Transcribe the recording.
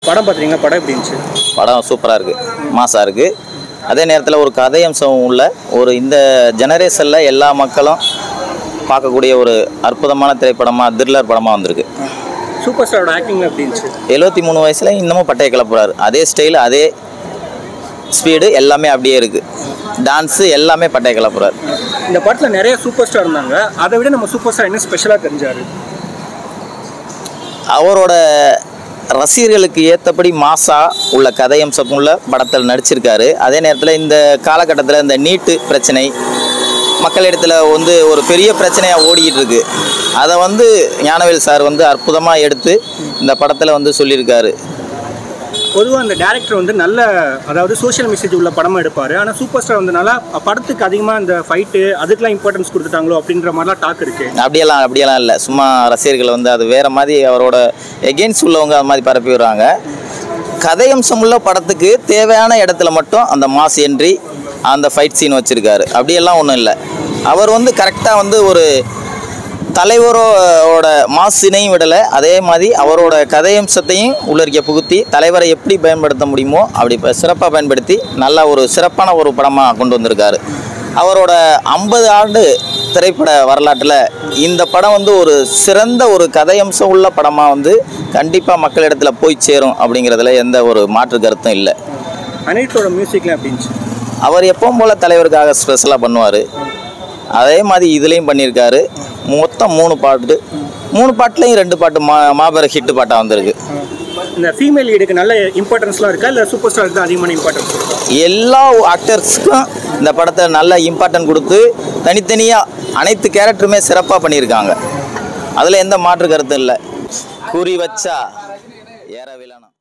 படம் பார்த்தீங்கன்னா படம் எப்படி இருந்துச்சு படம் சூப்பராக இருக்குது மாசாக இருக்குது அதே நேரத்தில் ஒரு கதையம்சம் உள்ள ஒரு இந்த ஜெனரேஷனில் எல்லா மக்களும் பார்க்கக்கூடிய ஒரு அற்புதமான திரைப்படமாக த்ரில்லர் படமாக வந்திருக்கு சூப்பர் ஸ்டாரோட ஆக்டிங் எப்படி இருந்துச்சு எழுபத்தி மூணு வயசில் இன்னமும் பட்டையை கிளப்புறாரு அதே ஸ்டைல் அதே ஸ்பீடு எல்லாமே அப்படியே இருக்குது டான்ஸு எல்லாமே பட்டையை கிளப்புறாரு இந்த படத்தில் நிறைய சூப்பர் ஸ்டார் இருந்தாங்க அதை விட நம்ம சூப்பர் ஸ்டார் என்ன ஸ்பெஷலாக தெரிஞ்சாரு அவரோட ரசிகர்களுக்கு ஏற்றபடி மாசா உள்ள கதையம்சம் உள்ள படத்தில் நடிச்சிருக்காரு அதே நேரத்தில் இந்த காலகட்டத்தில் இந்த நீட்டு பிரச்சனை மக்களிடத்தில் வந்து ஒரு பெரிய பிரச்சனையாக ஓடிக்கிட்டு இருக்கு அதை வந்து ஞானவேல் சார் வந்து அற்புதமாக எடுத்து இந்த படத்தில் வந்து சொல்லியிருக்காரு பொதுவாக அந்த டேரக்டர் வந்து நல்ல அதாவது சோஷியல் மெசேஜ் உள்ள படமாக எடுப்பார் ஆனால் சூப்பர் ஸ்டார் வந்தனால படத்துக்கு அதிகமாக இந்த ஃபைட்டு அதுக்கெலாம் இம்பார்ட்டன்ஸ் கொடுத்துட்டாங்களோ அப்படின்ற மாதிரிலாம் டாக் இருக்கு அப்படியெல்லாம் அப்படியெல்லாம் இல்லை சும்மா ரசிகர்கள் வந்து அது வேறு மாதிரி அவரோட எகெயின்ஸ்ட் உள்ளவங்க அது மாதிரி பரப்பி விடுறாங்க கதையம்சம் உள்ள படத்துக்கு தேவையான இடத்துல மட்டும் அந்த மாஸ் என்ட்ரி அந்த ஃபைட் சீன் வச்சுருக்காரு அப்படியெல்லாம் ஒன்றும் இல்லை அவர் வந்து கரெக்டாக வந்து ஒரு தலைவரோட மாசினையும் விடலை அதே மாதிரி அவரோட கதையம்சத்தையும் உள்ளறிக்க புகுத்தி தலைவரை எப்படி பயன்படுத்த முடியுமோ அப்படி சிறப்பாக பயன்படுத்தி நல்ல ஒரு சிறப்பான ஒரு படமாக கொண்டு வந்திருக்காரு அவரோட ஐம்பது ஆண்டு திரைப்பட வரலாற்றில் இந்த படம் வந்து ஒரு சிறந்த ஒரு கதையம்சம் உள்ள படமாக வந்து கண்டிப்பாக மக்களிடத்தில் போய் சேரும் அப்படிங்கிறதுல எந்த ஒரு மாற்று கருத்தும் இல்லை அனிருத்தோட மியூசிக்லாம் எப்படி இருந்துச்சு அவர் எப்பவும் போல் தலைவருக்காக ஸ்பெஷலாக பண்ணுவார் அதே மாதிரி இதுலேயும் பண்ணியிருக்காரு மொத்தம் மூணு பாட்டு மூணு பாட்டுலேயும் ரெண்டு பாட்டு மா மாபெரும் ஹிட்டு பாட்டாக வந்திருக்கு இந்த ஃபீமேல் லீடுக்கு நல்ல இம்பார்ட்டன்ஸ்லாம் இருக்கா இல்லை சூப்பர் ஸ்டாருக்கு தான் அதிகமான இம்பார்ட்டன்ஸ் எல்லா ஆக்டர்ஸ்க்கும் இந்த படத்தை நல்ல இம்பார்ட்டன்ட் கொடுத்து தனித்தனியாக அனைத்து கேரக்டருமே சிறப்பாக பண்ணியிருக்காங்க அதில் எந்த மாற்று கருத்தும் இல்லை குறி வச்சா ஏற விழணும்